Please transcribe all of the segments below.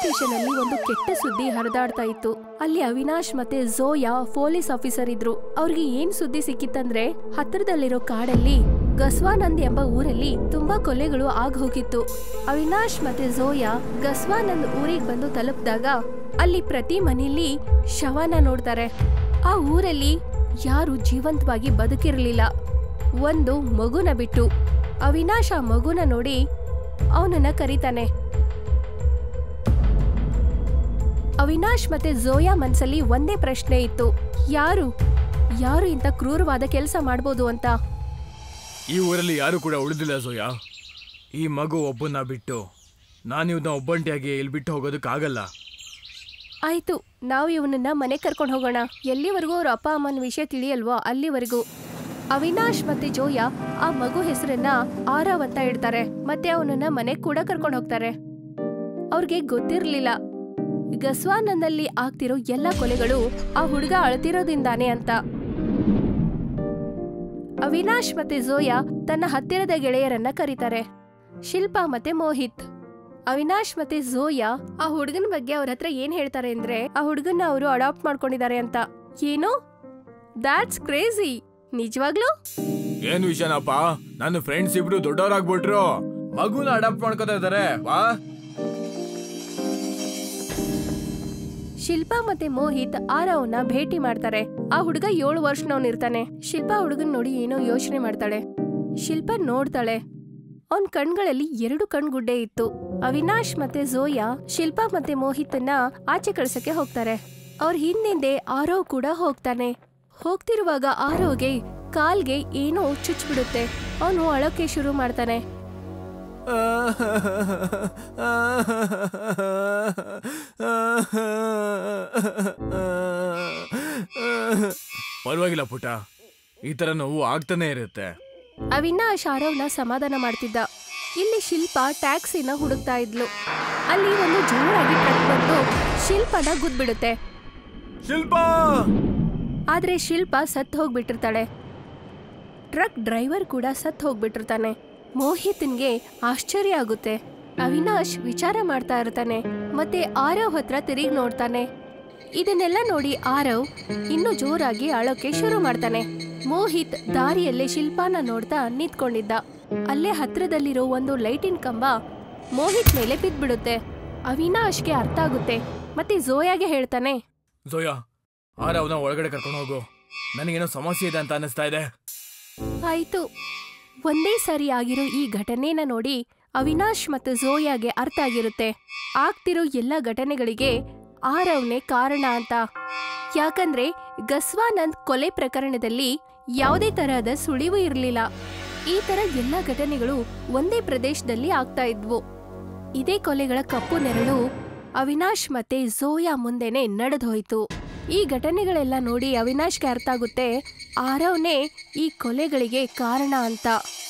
station ಅಲ್ಲಿ ಒಂದು ಕೆಟ್ಟ ಸುದ್ದಿ ಹರಿದಾಡ್ತಾ ಇತ್ತು ಅಲ್ಲಿ ಅವಿನಾಶ್ ಮತ್ತೆ ಝೋಯಾ ಪೊಲೀಸ್ ಆಫೀಸರ್ ಇದ್ರು ಅವ್ರಿಗೆ ಏನ್ ಸುದ್ದಿ ಸಿಕ್ಕಿತ್ತಂದ್ರೆ ಹತ್ತಿರದಲ್ಲಿರೋ ಕಾಡಲ್ಲಿ ಗಸ್ವಾನಂದ್ ಎಂಬ ಊರಲ್ಲಿ ತುಂಬಾ ಕೊಲೆಗಳು ಆಗ್ ಹೋಗಿತ್ತು ಅವಿನಾಶ್ ಮತ್ತೆ ಝೋಯಾ ಗಸ್ವಾನಂದ್ ಊರಿಗೆ ಬಂದು ತಲುಪಿದಾಗ ಅಲ್ಲಿ ಪ್ರತಿ ಮನೆಯಲ್ಲಿ ಶವನ ನೋಡ್ತಾರೆ ಆ ಊರಲ್ಲಿ ಯಾರು ಜೀವಂತವಾಗಿ ಬದುಕಿರಲಿಲ್ಲ ಒಂದು ಮಗುನ ಬಿಟ್ಟು ಅವಿನಾಶ್ ಆ ಮಗುನ ನೋಡಿ ಅವನನ್ನ ಕರೀತಾನೆ ಅವಿನಾಶ್ ಮತ್ತೆ ಝೋಯಾ ಮನ್ಸಲ್ಲಿ ಒಂದೇ ಪ್ರಶ್ನೆ ಇತ್ತು ಯಾರು ಯಾರು ಇಂಥ ಕ್ರೂರವಾದ ಕೆಲಸ ಮಾಡ್ಬೋದು ಅಂತ ಈ ಊರಲ್ಲಿ ಯಾರು ಕೂಡ ಉಳಿದಿಲ್ಲ ಸೋಯಾ ಈ ಮಗು ಒಬ್ಬನ್ನ ಬಿಟ್ಟು ನಾನು ಇವನ್ನ ಒಬ್ಬಂಟಿಯಾಗಿ ಇಲ್ಲಿ ಬಿಟ್ಟು ಹೋಗೋದಕ್ಕಾಗಲ್ಲ ಆಯ್ತು ನಾವು ಇವನನ್ನ ಮನೆ ಕರ್ಕೊಂಡು ಹೋಗೋಣ ಎಲ್ಲಿವರೆಗೂ ಅವ್ರ ಅಪ್ಪ ಅಮ್ಮನ ವಿಷಯ ತಿಳಿಯಲ್ವೋ ಅಲ್ಲಿವರೆಗೂ ಅವಿನಾಶ್ ಮತ್ತೆ ಜೋಯಾ ಆ ಮಗು ಹೆಸರನ್ನ ಆರವ್ ಅಂತ ಇಡ್ತಾರೆ ಮತ್ತೆ ಅವನನ್ನ ಮನೆಗ್ ಕೂಡ ಕರ್ಕೊಂಡು ಹೋಗ್ತಾರೆ ಅವ್ರಿಗೆ ಗೊತ್ತಿರ್ಲಿಲ್ಲ ಗಸ್ವಾನಂದಲ್ಲಿ ಆಗ್ತಿರೋ ಎಲ್ಲ ಕೊಲೆಗಳು ಆ ಹುಡುಗ ಅಳ್ತಿರೋದ್ರಿಂದಾನೆ ಅಂತ ಅವಿನಾಶ್ ಮತ್ತೆ ಝೋಯಾ ತನ್ನ ಹತ್ತಿರದ ಗೆಳೆಯರನ್ನ ಕರೀತಾರೆ ಶಿಲ್ಪಾ ಮತ್ತೆ ಮೋಹಿತ್ ಅವಿನಾಶ್ ಮತ್ತೆ ಝೋಯಾ ಆ ಹುಡುಗನ ಬಗ್ಗೆ ಅವ್ರ ಹತ್ರ ಏನ್ ಹೇಳ್ತಾರೆ ಅಂದ್ರೆ ಆ ಹುಡುಗನ್ನ ಅವರು ಅಡಾಪ್ಟ್ ಮಾಡ್ಕೊಂಡಿದ್ದಾರೆ ಅಂತ ಏನು ದಾಟ್ಸ್ ಕ್ರೇಜಿ ನಿಜವಾಗ್ಲೂ ಏನು ವಿಷಯನಪ್ಪ ನನ್ನ ಫ್ರೆಂಡ್ಸ್ ಇಬ್ರು ದೊಡ್ಡವರಾಗ್ಬಿಟ್ರು ಮಗುನ ಅಡಾಪ್ಟ್ ಮಾಡ್ಕೊತಾ ಇದಾರೆ ವಾ ಶಿಲ್ಪಾ ಮತ್ತೆ ಮೋಹಿತ್ ಆರವನ್ನ ಭೇಟಿ ಮಾಡ್ತಾರೆ ಆ ಹುಡುಗ ಏಳು ವರ್ಷನವನಿರ್ತಾನೆ ಶಿಲ್ಪಾ ಹುಡುಗನ್ ನೋಡಿ ಏನೋ ಯೋಚನೆ ಮಾಡ್ತಾಳೆ ಶಿಲ್ಪಾ ನೋಡ್ತಾಳೆ ಅವನ್ ಕಣ್ಗಳಲ್ಲಿ ಎರಡು ಕಣ್ಗುಡ್ಡೆ ಇತ್ತು ಅವಿನಾಶ್ ಮತ್ತೆ ಝೋಯಾ ಶಿಲ್ಪಾ ಮತ್ತೆ ಮೋಹಿತನ್ನ ಆಚೆ ಕಳ್ಸಕ್ಕೆ ಹೋಗ್ತಾರೆ ಅವ್ರ ಹಿಂದಿಂದೆ ಆರವ್ ಕೂಡ ಹೋಗ್ತಾನೆ ಹೋಗ್ತಿರುವಾಗ ಆರೋಗೆ ಕಾಲ್ಗೆ ಏನೋ ಚುಚ್ಬಿಡುತ್ತೆ ಅವನು ಅಳಕ್ಕೆ ಶುರು ಮಾಡ್ತಾನೆ ಪರವಾಗಿಲ್ಲ ಪುಟ ಈ ತರ ನೋವು ಆಗ್ತಾನೆ ಇರುತ್ತೆ ಅವಿನಾಶ್ ಆರವ್ನ ಸಮಾಧಾನ ಮಾಡ್ತಿದ್ದ ಇಲ್ಲಿ ಶಿಲ್ಪ ಟ್ಯಾಕ್ಸಿನ ಹುಡುಕ್ತಾ ಇದ್ಲು ಅಲ್ಲಿ ಒಂದು ಜೋರಾಗಿ ಟ್ರಕ್ ಬಂದು ಶಿಲ್ಪನ ಗುದ್ಬಿಡುತ್ತೆ ಶಿಲ್ಪಾ ಆದ್ರೆ ಶಿಲ್ಪ ಸತ್ ಹೋಗ್ಬಿಟ್ಟಿರ್ತಾಳೆ ಟ್ರಕ್ ಡ್ರೈವರ್ ಕೂಡ ಸತ್ ಹೋಗ್ಬಿಟ್ಟಿರ್ತಾನೆ ಮೋಹಿತ್ನ್ಗೆ ಆಶ್ಚರ್ಯ ಆಗುತ್ತೆ ಅವಿನಾಶ್ ವಿಚಾರ ಮಾಡ್ತಾ ಇರ್ತಾನೆ ಮತ್ತೆ ಆರವ್ ಹತ್ರ ತಿರುಗಿ ನೋಡ್ತಾನೆ ಇದನ್ನೆಲ್ಲ ನೋಡಿ ಆರವ್ ಇನ್ನು ಜೋರಾಗಿ ಅಳೋಕೆ ಶುರು ಮಾಡ್ತಾನೆ ಮೋಹಿತ್ ದಾರಿಯಲ್ಲೇ ಶಿಲ್ಪಾನ ನೋಡ್ತಾ ನಿಂತ್ಕೊಂಡಿದ್ದ ಅಲ್ಲೇ ಹತ್ರದಲ್ಲಿರೋ ಒಂದು ಲೈಟಿನ ಕಂಬ ಮೋಹಿತ್ ಮೇಲೆ ಬಿದ್ದ್ಬಿಡುತ್ತೆ ಅವಿನಾಶ್ಗೆ ಅರ್ಥ ಆಗುತ್ತೆ ಮತ್ತೆ ಝೋಯಾಗೆ ಹೇಳ್ತಾನೆ ಜೋಯಾ ಆರ ಅವನ ಒಳಗಡೆ ಕರ್ಕೊಂಡು ಹೋಗು ನನಗೇನೋ ಸಮಸ್ಯೆ ಇದೆ ಅಂತ ಅನ್ನಿಸ್ತಾ ಇದೆ ಆಯ್ತು ಒಂದೇ ಸರಿ ಆಗಿರೋ ಈ ಘಟನೆನ ನೋಡಿ ಅವಿನಾಶ್ ಮತ್ತು ಝೋಯಾಗೆ ಅರ್ಥ ಆಗಿರುತ್ತೆ ಆಗ್ತಿರೋ ಎಲ್ಲ ಘಟನೆಗಳಿಗೆ ಆರವ್ನೇ ಕಾರಣ ಅಂತ ಯಾಕಂದ್ರೆ ಗಸ್ವಾನಂದ್ ಕೊಲೆ ಪ್ರಕರಣದಲ್ಲಿ ಯಾವುದೇ ತರಹದ ಸುಳಿವು ಇರಲಿಲ್ಲ ಈ ತರ ಎಲ್ಲ ಘಟನೆಗಳು ಒಂದೇ ಪ್ರದೇಶದಲ್ಲಿ ಆಗ್ತಾ ಇದ್ವು ಇದೇ ಕೊಲೆಗಳ ಕಪ್ಪು ನೆರಳು ಅವಿನಾಶ್ ಮತ್ತೆ ಝೋಯಾ ಮುಂದೆನೆ ನಡೆದು ಹೋಯ್ತು ಈ ಘಟನೆಗಳೆಲ್ಲ ನೋಡಿ ಅವಿನಾಶ್ಗೆ ಅರ್ಥ ಆಗುತ್ತೆ ಆರವ್ನೇ ಈ ಕೊಲೆಗಳಿಗೆ ಕಾರಣ ಅಂತ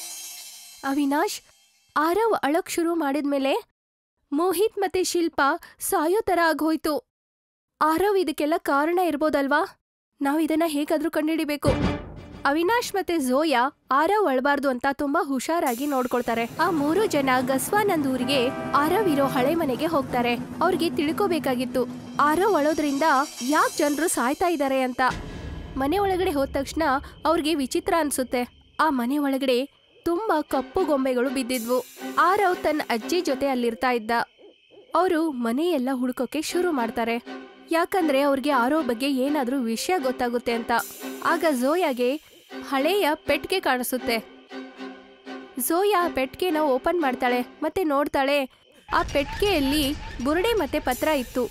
ಅವಿನಾಶ್ ಆರವ್ ಅಳಕ್ ಶುರು ಮಾಡಿದ್ಮೇಲೆ ಮೋಹಿತ್ ಮತ್ತೆ ಶಿಲ್ಪಾ ಸಾಯೋ ತರ ಆಗೋಯ್ತು ಆರವ್ ಇದಕ್ಕೆಲ್ಲ ಕಾರಣ ಇರ್ಬೋದಲ್ವಾ ನಾವ್ ಇದನ್ನ ಹೇಗಾದ್ರೂ ಕಂಡುಹಿಡಿಬೇಕು ಅವಿನಾಶ್ ಮತ್ತೆ ಝೋಯಾ ಆರವ್ ಅಳಬಾರ್ದು ಅಂತ ತುಂಬಾ ಹುಷಾರಾಗಿ ನೋಡ್ಕೊಳ್ತಾರೆ ಆ ಮೂರು ಜನ ಗಸ್ವಾನಂದ್ ಊರಿಗೆ ಆರವ್ ಇರೋ ಹಳೆ ಮನೆಗೆ ಹೋಗ್ತಾರೆ ಅವ್ರಿಗೆ ತಿಳ್ಕೋಬೇಕಾಗಿತ್ತು ಆರವ್ ಅಳೋದ್ರಿಂದ ಯಾಕೆ ಜನರು ಸಾಯ್ತಾ ಇದ್ದಾರೆ ಅಂತ ಮನೆ ಒಳಗಡೆ ಹೋದ ತಕ್ಷಣ ಅವ್ರಿಗೆ ವಿಚಿತ್ರ ಅನ್ಸುತ್ತೆ ಆ ಮನೆ ಒಳಗಡೆ ತುಂಬಾ ಕಪ್ಪು ಗೊಂಬೆಗಳು ಬಿದ್ದಿದ್ವು ಆರವ್ ತನ್ನ ಅಜ್ಜಿ ಜೊತೆ ಅಲ್ಲಿರ್ತಾ ಇದ್ದ ಅವರು ಮನೆಯೆಲ್ಲ ಹುಡುಕೋಕೆ ಶುರು ಮಾಡ್ತಾರೆ ಯಾಕಂದ್ರೆ ಅವ್ರಿಗೆ ಆರೋ ಬಗ್ಗೆ ಏನಾದ್ರೂ ವಿಷಯ ಗೊತ್ತಾಗುತ್ತೆ ಅಂತ ಆಗ ಝೋಯಾಗೆ ಹಳೆಯ ಪೆಟ್ಗೆ ಕಾಣಿಸುತ್ತೆ ಝೋಯಾ ಆ ಪೆಟ್ಗೆನ ಓಪನ್ ಮಾಡ್ತಾಳೆ ಮತ್ತೆ ನೋಡ್ತಾಳೆ ಆ ಪೆಟ್ಗೆಯಲ್ಲಿ ಬುರುಡೆ ಮತ್ತೆ ಪತ್ರ ಇತ್ತು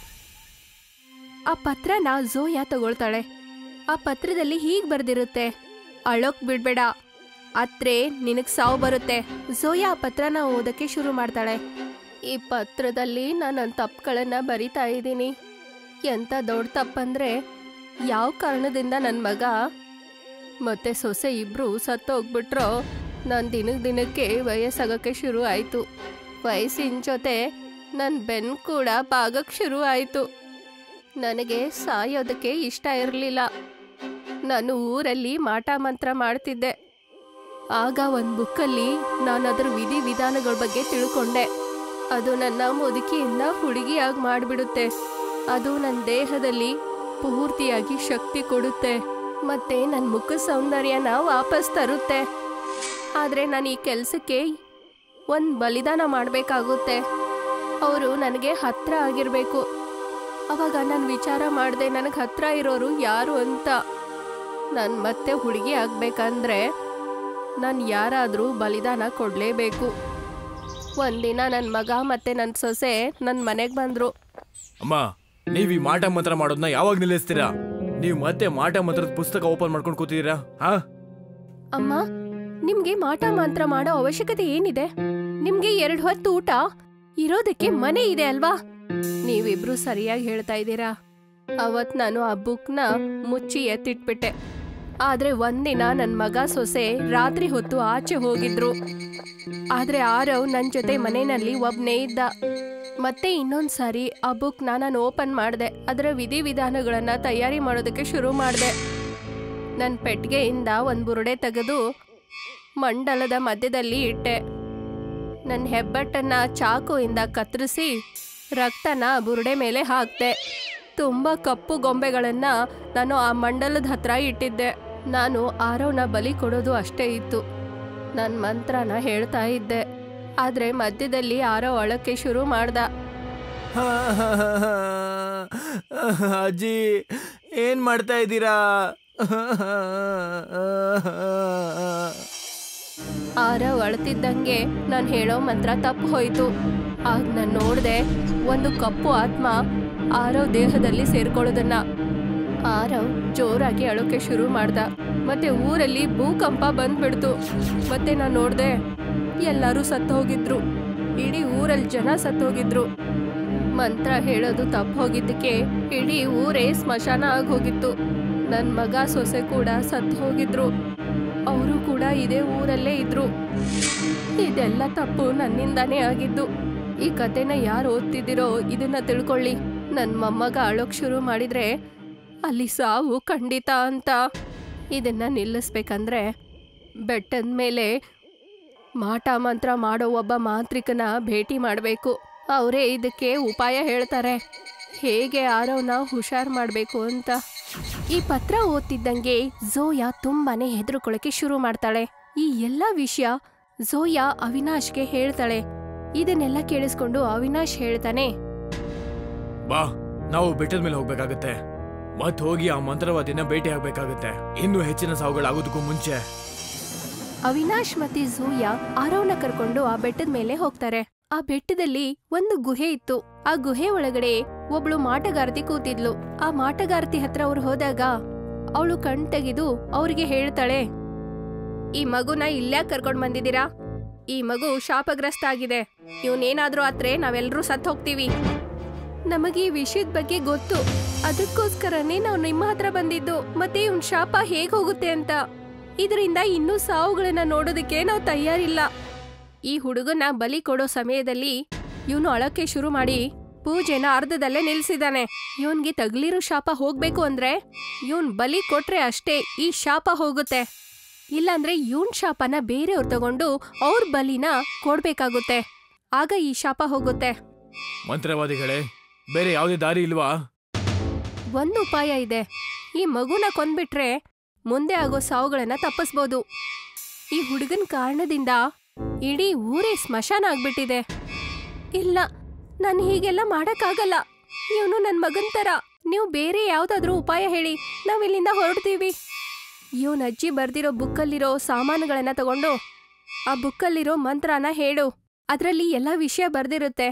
ಆ ಪತ್ರನ ಝೋಯಾ ತಗೊಳ್ತಾಳೆ ಆ ಪತ್ರದಲ್ಲಿ ಹೀಗ್ ಬರ್ದಿರುತ್ತೆ ಅಳೋಕ್ ಬಿಡ್ಬೇಡ ಅತ್ರೆ ನಿನಗ್ ಸಾವು ಬರುತ್ತೆ ಝೋಯಾ ಆ ಪತ್ರನ ಓದಕ್ಕೆ ಶುರು ಮಾಡ್ತಾಳೆ ಈ ಪತ್ರದಲ್ಲಿ ನಾನು ನನ್ನ ತಪ್ಪುಗಳನ್ನ ಬರಿತಾ ಇದ್ದೀನಿ ಎಂತ ದೊಡ್ಡ ತಪ್ಪಂದ್ರೆ ಯಾವ ಕಾರಣದಿಂದ ನನ್ನ ಮಗ ಮತ್ತೆ ಸೊಸೆ ಇಬ್ರು ಸತ್ತೋಗ್ಬಿಟ್ರೋ ನನ್ನ ದಿನಕ್ಕೆ ದಿನಕ್ಕೆ ವಯಸ್ಸಾಗಕ್ಕೆ ಶುರು ಆಯಿತು ವಯಸ್ಸಿನ ಜೊತೆ ನನ್ನ ಬೆನ್ನು ಕೂಡ ಬಾಗಕ್ಕೆ ಶುರು ಆಯಿತು ನನಗೆ ಸಾಯೋದಕ್ಕೆ ಇಷ್ಟ ಇರಲಿಲ್ಲ ನಾನು ಊರಲ್ಲಿ ಮಾಟ ಮಂತ್ರ ಮಾಡ್ತಿದ್ದೆ ಆಗ ಒಂದು ಬುಕ್ಕಲ್ಲಿ ನಾನು ಅದರ ವಿಧಿ ವಿಧಾನಗಳ ಬಗ್ಗೆ ತಿಳ್ಕೊಂಡೆ ಅದು ನನ್ನ ಮುದುಕಿಯಿಂದ ಹುಡುಗಿಯಾಗಿ ಮಾಡಿಬಿಡುತ್ತೆ ಅದು ನನ್ನ ದೇಹದಲ್ಲಿ ಪೂರ್ತಿಯಾಗಿ ಶಕ್ತಿ ಕೊಡುತ್ತೆ ಮತ್ತೆ ನನ್ನ ಮುಖ ಸೌಂದರ್ಯನ ವಾಪಸ್ ತರುತ್ತೆ ಆದರೆ ನಾನು ಈ ಕೆಲಸಕ್ಕೆ ಒಂದು ಬಲಿದಾನ ಮಾಡಬೇಕಾಗುತ್ತೆ ಅವರು ನನಗೆ ಹತ್ರ ಆಗಿರಬೇಕು ಅವಾಗ ನಾನು ವಿಚಾರ ಮಾಡಿದೆ ನನಗೆ ಹತ್ರ ಇರೋರು ಯಾರು ಅಂತ ನಾನು ಮತ್ತೆ ಹುಡುಗಿ ಆಗ್ಬೇಕಂದ್ರೆ ನಾನು ಯಾರಾದರೂ ಬಲಿದಾನ ಕೊಡಲೇಬೇಕು ಒಂದಿನ ನನ್ನ ಮಗ ಮತ್ತೆ ನನ್ನ ಸೊಸೆ ನನ್ನ ಮನೆಗೆ ಬಂದರು ಅಮ್ಮ ನೀವ್ ಈ ಮಾಟ ಮಂತ್ರ ಮಾಡೋದನ್ನ ಯಾವಾಗ ನಿಲ್ಲಿಸ್ತೀರಾ ನೀವು ಮತ್ತೆ ಮಾಟ ಮಂತ್ರದ ಪುಸ್ತಕ ಓಪನ್ ಮಾಡ್ಕೊಂಡು ಕೂತಿದ್ದೀರಾ ಹಾ ಅಮ್ಮ ನಿಮ್ಗೆ ಮಾಟ ಮಂತ್ರ ಮಾಡೋ ಅವಶ್ಯಕತೆ ಏನಿದೆ ನಿಮ್ಗೆ ಎರಡು ಹೊತ್ತು ಊಟ ಇರೋದಕ್ಕೆ ಮನೆ ಇದೆ ಅಲ್ವಾ ನೀವಿಬ್ರು ಸರಿಯಾಗಿ ಹೇಳ್ತಾ ಇದ್ದೀರಾ ಅವತ್ ನಾನು ಆ ಬುಕ್ನ ಮುಚ್ಚಿ ಎತ್ತಿಟ್ಬಿಟ್ಟೆ ಆದ್ರೆ ಒಂದಿನ ನನ್ನ ಮಗ ಸೊಸೆ ರಾತ್ರಿ ಹೊತ್ತು ಆಚೆ ಹೋಗಿದ್ರು ಆದ್ರೆ ಆರವ್ ನನ್ ಜೊತೆ ಮನೆಯಲ್ಲಿ ಒಬ್ನೇ ಇದ್ದ ಮತ್ತೆ ಇನ್ನೊಂದ್ ಸಾರಿ ಆ ಬುಕ್ನ ನಾನು ಓಪನ್ ಮಾಡಿದೆ ಅದರ ವಿಧಿವಿಧಾನಗಳನ್ನ ತಯಾರಿ ಮಾಡೋದಕ್ಕೆ ಶುರು ಮಾಡಿದೆ ನನ್ನ ಪೆಟ್ಟಿಗೆಯಿಂದ ಒಂದು ಬುರುಡೆ ತೆಗೆದು ಮಂಡಲದ ಮಧ್ಯದಲ್ಲಿ ಇಟ್ಟೆ ನನ್ನ ಹೆಬ್ಬಟ್ಟನ್ನ ಚಾಕುಯಿಂದ ಕತ್ತರಿಸಿ ರಕ್ತನ ಬುರುಡೆ ಮೇಲೆ ಹಾಕ್ದೆ ತುಂಬ ಕಪ್ಪು ಗೊಂಬೆಗಳನ್ನ ನಾನು ಆ ಮಂಡಲದ ಹತ್ರ ಇಟ್ಟಿದ್ದೆ ನಾನು ಆರವನ ಬಲಿ ಕೊಡೋದು ಅಷ್ಟೇ ಇತ್ತು ನನ್ನ ಮಂತ್ರನ ಹೇಳ್ತಾ ಇದ್ದೆ ಆದರೆ ಮಧ್ಯದಲ್ಲಿ ಆರೋ ಅಳಕ್ಕೆ ಶುರು ಮಾಡ್ದ ಅಜ್ಜಿ ಏನ್ ಮಾಡ್ತಾ ಇದ್ದೀರಾ ಆರವ್ ಅಳ್ತಿದ್ದಂಗೆ ನಾನು ಹೇಳೋ ಮಂತ್ರ ತಪ್ಪು ಹೋಯ್ತು ಆಗ ನಾನು ನೋಡ್ದೆ ಒಂದು ಕಪ್ಪು ಆತ್ಮ ಆರವ್ ದೇಹದಲ್ಲಿ ಸೇರ್ಕೊಳ್ಳೋದನ್ನ ಆರವ್ ಜೋರಾಗಿ ಅಳೋಕೆ ಶುರು ಮಾಡ್ದ ಮತ್ತೆ ಊರಲ್ಲಿ ಭೂಕಂಪ ಬಂದ್ಬಿಡ್ತು ಮತ್ತೆ ನಾನು ನೋಡ್ದೆ ಎಲ್ಲರೂ ಸತ್ತು ಹೋಗಿದ್ರು ಇಡೀ ಊರಲ್ಲಿ ಜನ ಸತ್ತು ಹೋಗಿದ್ರು ಮಂತ್ರ ಹೇಳೋದು ತಪ್ಪು ಹೋಗಿದ್ದಕ್ಕೆ ಇಡೀ ಊರೇ ಸ್ಮಶಾನ ಆಗಿ ಹೋಗಿತ್ತು ನನ್ನ ಮಗ ಸೊಸೆ ಕೂಡ ಸತ್ತು ಹೋಗಿದ್ರು ಅವರು ಕೂಡ ಇದೇ ಊರಲ್ಲೇ ಇದ್ರು ಇದೆಲ್ಲ ತಪ್ಪು ನನ್ನಿಂದಾನೇ ಆಗಿದ್ದು ಈ ಕತೆನ ಯಾರು ಓದ್ತಿದ್ದೀರೋ ಇದನ್ನ ತಿಳ್ಕೊಳ್ಳಿ ನನ್ನ ಮೊಮ್ಮಗ ಅಳೋಕ್ ಶುರು ಮಾಡಿದ್ರೆ ಅಲ್ಲಿ ಸಾವು ಖಂಡಿತ ಅಂತ ಇದನ್ನ ನಿಲ್ಲಿಸ್ಬೇಕಂದ್ರೆ ಬೆಟ್ಟದ ಮೇಲೆ ಮಾಟ ಮಂತ್ರ ಮಾಡೋ ಒಬ್ಬ ಮಾಂತ್ರಿಕನ ಭೇಟಿ ಮಾಡಬೇಕು ಅವರೇ ಇದಕ್ಕೆ ಉಪಾಯ ಹೇಳ್ತಾರೆ ಹೇಗೆ ಆರೋನ ಹುಷಾರ್ ಮಾಡಬೇಕು ಅಂತ ಈ ಪತ್ರ ಓದ್ತಿದ್ದಂಗೆ ಝೋಯಾ ತುಂಬಾನೇ ಹೆದರ್ಕೊಳ್ಳಕ್ಕೆ ಶುರು ಮಾಡ್ತಾಳೆ ಈ ಎಲ್ಲಾ ವಿಷಯ ಝೋಯಾ ಅವಿನಾಶ್ಗೆ ಹೇಳ್ತಾಳೆ ಇದನ್ನೆಲ್ಲ ಕೇಳಿಸ್ಕೊಂಡು ಅವಿನಾಶ್ ಹೇಳ್ತಾನೆ ಬಾ ನಾವು ಬೆಟ್ಟದ ಮೇಲೆ ಹೋಗ್ಬೇಕಾಗತ್ತೆ ಮತ್ ಹೋಗಿ ಆ ಮಂತ್ರವಾದಿನ ಭೇಟಿ ಆಗ್ಬೇಕಾಗತ್ತೆ ಇನ್ನೂ ಹೆಚ್ಚಿನ ಸಾವುಗಳಾಗೋದಕ್ಕೂ ಮುಂಚೆ ಅವಿನಾಶ್ ಮತ್ತೆ ಝೋಯಾ ಆರೋನ ಕರ್ಕೊಂಡು ಆ ಬೆಟ್ಟದ ಮೇಲೆ ಹೋಗ್ತಾರೆ ಆ ಬೆಟ್ಟದಲ್ಲಿ ಒಂದು ಗುಹೆ ಇತ್ತು ಆ ಗುಹೆ ಒಳಗಡೆ ಒಬ್ಳು ಮಾಟಗಾರತಿ ಕೂತಿದ್ಲು ಆ ಮಾಟಗಾರತಿ ಹತ್ರ ಅವ್ರು ಹೋದಾಗ ಅವಳು ಕಣ್ ತೆಗೆದು ಅವ್ರಿಗೆ ಹೇಳ್ತಾಳೆ ಈ ಮಗುನ ಇಲ್ಯಾಕ್ ಕರ್ಕೊಂಡ್ ಬಂದಿದ್ದೀರಾ ಈ ಮಗು ಶಾಪಗ್ರಸ್ತ ಆಗಿದೆ ಇವನೇನಾದ್ರೂ ಆದ್ರೆ ನಾವೆಲ್ಲರೂ ಸತ್ ಹೋಗ್ತೀವಿ ನಮಗೆ ಈ ವಿಷಯದ ಬಗ್ಗೆ ಗೊತ್ತು ಅದಕ್ಕೋಸ್ಕರನೇ ನಾವು ನಿಮ್ಮ ಹತ್ರ ಬಂದಿದ್ದು ಮತ್ತೆ ಇವನ್ ಶಾಪ ಹೇಗ್ ಹೋಗುತ್ತೆ ಅಂತ ಇದರಿಂದ ಇನ್ನೂ ಸಾವುಗಳನ್ನ ನೋಡೋದಕ್ಕೆ ನಾವು ತಯಾರಿಲ್ಲ ಈ ಹುಡುಗನ ಬಲಿ ಕೊಡೋ ಸಮಯದಲ್ಲಿ ಇವನು ಅಳಕ್ಕೆ ಶುರು ಮಾಡಿ ಪೂಜೆನ ಅರ್ಧದಲ್ಲೇ ನಿಲ್ಸಿದಾನೆ ಇವನ್ಗೆ ತಗ್ಲಿರೋ ಶಾಪ ಹೋಗ್ಬೇಕು ಅಂದ್ರೆ ಇವನ್ ಬಲಿ ಕೊಟ್ರೆ ಅಷ್ಟೇ ಈ ಶಾಪ ಹೋಗುತ್ತೆ ಇಲ್ಲಾಂದ್ರೆ ಇವನ್ ಶಾಪನ ಬೇರೆಯವ್ರು ತಗೊಂಡು ಅವ್ರ ಬಲಿನ ಕೊಡ್ಬೇಕಾಗುತ್ತೆ ಆಗ ಈ ಶಾಪ ಹೋಗುತ್ತೆ ಮಂತ್ರವಾದಿಗಳೇ ಬೇರೆ ಯಾವುದೇ ದಾರಿ ಇಲ್ವಾ ಒಂದು ಉಪಾಯ ಇದೆ ಈ ಮಗುನ ಕೊಂದ್ಬಿಟ್ರೆ ಮುಂದೆ ಆಗೋ ಸಾವುಗಳನ್ನ ತಪ್ಪಿಸ್ಬೋದು ಈ ಹುಡುಗನ ಕಾರಣದಿಂದ ಇಡೀ ಊರೇ ಸ್ಮಶಾನ ಆಗ್ಬಿಟ್ಟಿದೆ ಇಲ್ಲ ನಾನು ಹೀಗೆಲ್ಲ ಮಾಡಕ್ಕಾಗಲ್ಲ ಇವನು ನನ್ನ ಮಗನ್ ತರ ನೀವು ಬೇರೆ ಯಾವ್ದಾದ್ರೂ ಉಪಾಯ ಹೇಳಿ ನಾವ್ ಇಲ್ಲಿಂದ ಹೊರಡ್ತೀವಿ ಇವನ್ ಅಜ್ಜಿ ಬರ್ದಿರೋ ಬುಕ್ಕಲ್ಲಿರೋ ಸಾಮಾನುಗಳನ್ನ ತಗೊಂಡು ಆ ಬುಕ್ಕಲ್ಲಿರೋ ಮಂತ್ರನ ಹೇಳು ಅದರಲ್ಲಿ ಎಲ್ಲ ವಿಷಯ ಬರ್ದಿರುತ್ತೆ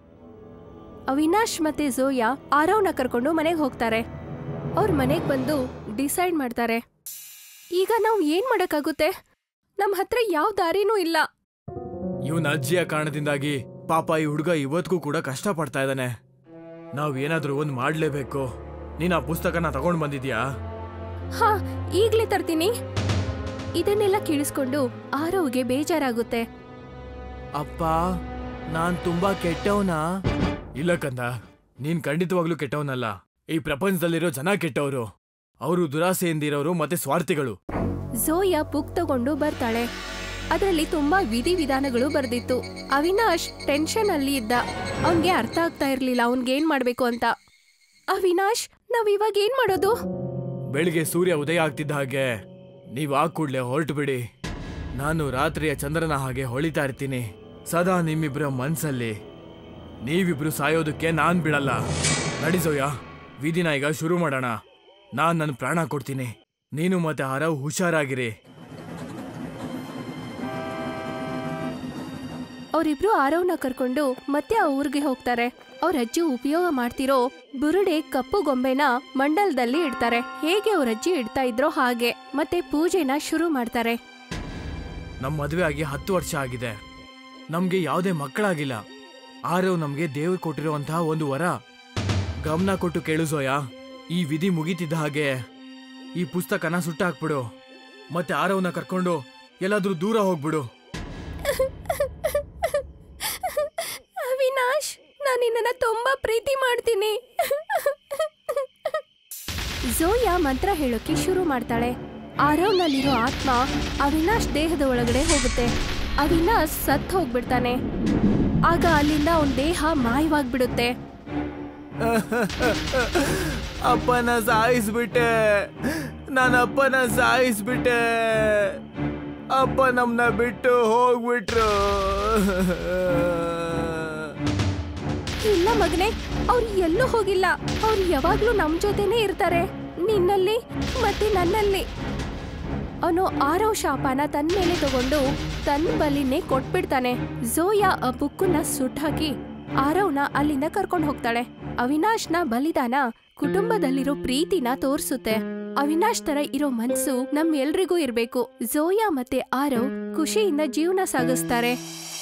ಅವಿನಾಶ್ ಮತ್ತೆ ಝೋಯಾ ಆರವ್ನ ಕರ್ಕೊಂಡು ಮನೆಗೆ ಹೋಗ್ತಾರೆ ಅವ್ರ ಮನೆಗೆ ಬಂದು ಡಿಸೈಡ್ ಮಾಡ್ತಾರೆ ಈಗ ನಾವು ಏನ್ ಮಾಡಕ್ಕಾಗುತ್ತೆ ನಮ್ಮ ಹತ್ರ ಯಾವ ದಾರಿನೂ ಇಲ್ಲ ಇವನ ಅಜ್ಜಿಯ ಕಾರಣದಿಂದಾಗಿ ಪಾಪ ಈ ಹುಡುಗ ಇವತ್ತಿಗೂ ಕೂಡ ಕಷ್ಟ ಪಡ್ತಾ ಇದ್ದಾನೆ ನಾವ್ ಏನಾದ್ರೂ ಒಂದ್ ಮಾಡ್ಲೇಬೇಕು ನೀನ್ ಆ ಪುಸ್ತಕನ ತಗೊಂಡ್ ಬಂದಿದ್ಯಾ ಹಾ ಈಗ್ಲೇ ತರ್ತೀನಿ ಇದನ್ನೆಲ್ಲ ಕೇಳಿಸ್ಕೊಂಡು ಆರವ್ಗೆ ಬೇಜಾರಾಗುತ್ತೆ ಅಪ್ಪ ನಾನ್ ತುಂಬಾ ಕೆಟ್ಟವನಾ ಇಲ್ಲ ಕಂದ ನೀನ್ ಖಂಡಿತವಾಗ್ಲೂ ಕೆಟ್ಟವನಲ್ಲ ಈ ಪ್ರಪಂಚದಲ್ಲಿರೋ ಜನ ಕೆಟ್ಟವರು ಅವರು ದುರಾಸೆಯಿಂದಿರೋರು ಮತ್ತೆ ಸ್ವಾರ್ಥಿಗಳು ಝೋಯಾ ಬುಕ್ ತಗೊಂಡು ಬರ್ತಾಳೆ ಅದರಲ್ಲಿ ತುಂಬಾ ವಿಧಿವಿಧಾನಗಳು ಬರ್ದಿತ್ತು ಅವಿನಾಶ್ ಟೆನ್ಷನ್ ಅಲ್ಲಿ ಇದ್ದ ಅವನ್ಗೆ ಅರ್ಥ ಆಗ್ತಾ ಇರ್ಲಿಲ್ಲ ಅವನ್ಗೆ ಏನ್ ಮಾಡ್ಬೇಕು ಅಂತ ಅವಿನಾಶ್ ನಾವ್ ಇವಾಗ ಏನ್ ಮಾಡೋದು ಬೆಳಿಗ್ಗೆ ಸೂರ್ಯ ಉದಯ ಆಗ್ತಿದ್ದ ಹಾಗೆ ನೀವು ಆ ಕೂಡ್ಲೆ ಹೊರಟು ಬಿಡಿ ನಾನು ರಾತ್ರಿಯ ಚಂದ್ರನ ಹಾಗೆ ಹೊಳಿತಾ ಇರ್ತೀನಿ ಸದಾ ನಿಮ್ಮಿಬ್ಬರ ಮನ್ಸಲ್ಲಿ ನೀವಿಬ್ರು ಸಾಯೋದಕ್ಕೆ ನಾನ್ ಬಿಡಲ್ಲ ನಡಿಸೋಯ ವಿಧಿನ ಈಗ ಶುರು ಮಾಡೋಣ ನಾನ್ ನನ್ನ ಪ್ರಾಣ ಕೊಡ್ತೀನಿ ನೀನು ಮತ್ತೆ ಹರವ್ ಹುಷಾರಾಗಿರಿ ಅವರಿಬ್ರು ಆರವ್ನ ಕರ್ಕೊಂಡು ಮತ್ತೆ ಆ ಊರಿಗೆ ಹೋಗ್ತಾರೆ ಅವ್ರ ಅಜ್ಜಿ ಉಪಯೋಗ ಮಾಡ್ತಿರೋ ಬುರುಡೆ ಕಪ್ಪು ಗೊಂಬೆನ ಮಂಡಲದಲ್ಲಿ ಇಡ್ತಾರೆ ಹೇಗೆ ಅವ್ರ ಅಜ್ಜಿ ಇಡ್ತಾ ಇದ್ರೋ ಹಾಗೆ ಮತ್ತೆ ಪೂಜೆನ ಶುರು ಮಾಡ್ತಾರೆ ನಮ್ಮ ಮದುವೆ ಆಗಿ ಹತ್ತು ವರ್ಷ ಆಗಿದೆ ನಮ್ಗೆ ಯಾವುದೇ ಮಕ್ಕಳಾಗಿಲ್ಲ ಆರವ್ ನಮ್ಗೆ ದೇವ್ರು ಕೊಟ್ಟಿರುವಂತಹ ಒಂದು ವರ ಗಮನ ಕೊಟ್ಟು ಕೇಳಿಸೋಯ ಈ ವಿಧಿ ಮುಗೀತಿದ್ದ ಹಾಗೆ ಈ ಪುಸ್ತಕನ ಸುಟ್ಟಾಕ್ಬಿಡು ಮತ್ತೆ ಆರವ್ನ ಕರ್ಕೊಂಡು ಎಲ್ಲಾದ್ರೂ ದೂರ ಹೋಗ್ಬಿಡು ಅವಿನಾಶ್ ನಾನು ನಿನ್ನನ್ನ ತುಂಬಾ ಪ್ರೀತಿ ಮಾಡ್ತೀನಿ ಝೋಯಾ ಮಂತ್ರ ಹೇಳೋಕೆ ಶುರು ಮಾಡ್ತಾಳೆ ಆರವ್ನಲ್ಲಿರೋ ಆತ್ಮ ಅವಿನಾಶ್ ದೇಹದ ಒಳಗಡೆ ಹೋಗುತ್ತೆ ಅವಿನಾಶ್ ಸತ್ ಹೋಗ್ಬಿಡ್ತಾನೆ ಆಗ ಅಲ್ಲಿಂದ ಅವನ ದೇಹ ಮಾಯವಾಗ್ಬಿಡುತ್ತೆ ಅಪ್ಪನ ಸಾಯಿಸ್ಬಿಟ್ಟೆ ನಾನು ಅಪ್ಪನ ಸಾಯಿಸ್ಬಿಟ್ಟೆ ಅಪ್ಪ ನಮ್ನ ಬಿಟ್ಟು ಹೋಗ್ಬಿಟ್ರು ಇಲ್ಲ ಮಗನೆ ಅವ್ರು ಎಲ್ಲೂ ಹೋಗಿಲ್ಲ ಅವ್ರು ಯಾವಾಗ್ಲೂ ನಮ್ ಜೊತೆನೇ ಇರ್ತಾರೆ ನಿನ್ನಲ್ಲಿ ಮತ್ತೆ ನನ್ನಲ್ಲಿ ಅವನು ಆರವ್ ಶಾಪನ ತನ್ನ ಮೇಲೆ ತಗೊಂಡು ತನ್ನ ಬಲಿನೇ ಕೊಟ್ಬಿಡ್ತಾನೆ ಝೋಯಾ ಆ ಬುಕ್ಕನ್ನ ಸುಟ್ಟಾಕಿ ಆರವ್ನ ಅಲ್ಲಿಂದ ಕರ್ಕೊಂಡು ಹೋಗ್ತಾಳೆ ಅವಿನಾಶ್ನ ಬಲಿದಾನ ಕುಟುಂಬದಲ್ಲಿರೋ ಪ್ರೀತಿನ ತೋರ್ಸುತ್ತೆ ಅವಿನಾಶ್ ತರ ಇರೋ ಮನ್ಸು ನಮ್ ಎಲ್ರಿಗೂ ಇರ್ಬೇಕು ಝೋಯಾ ಮತ್ತೆ ಆರವ್ ಖುಷಿಯಿಂದ ಜೀವನ ಸಾಗಿಸ್ತಾರೆ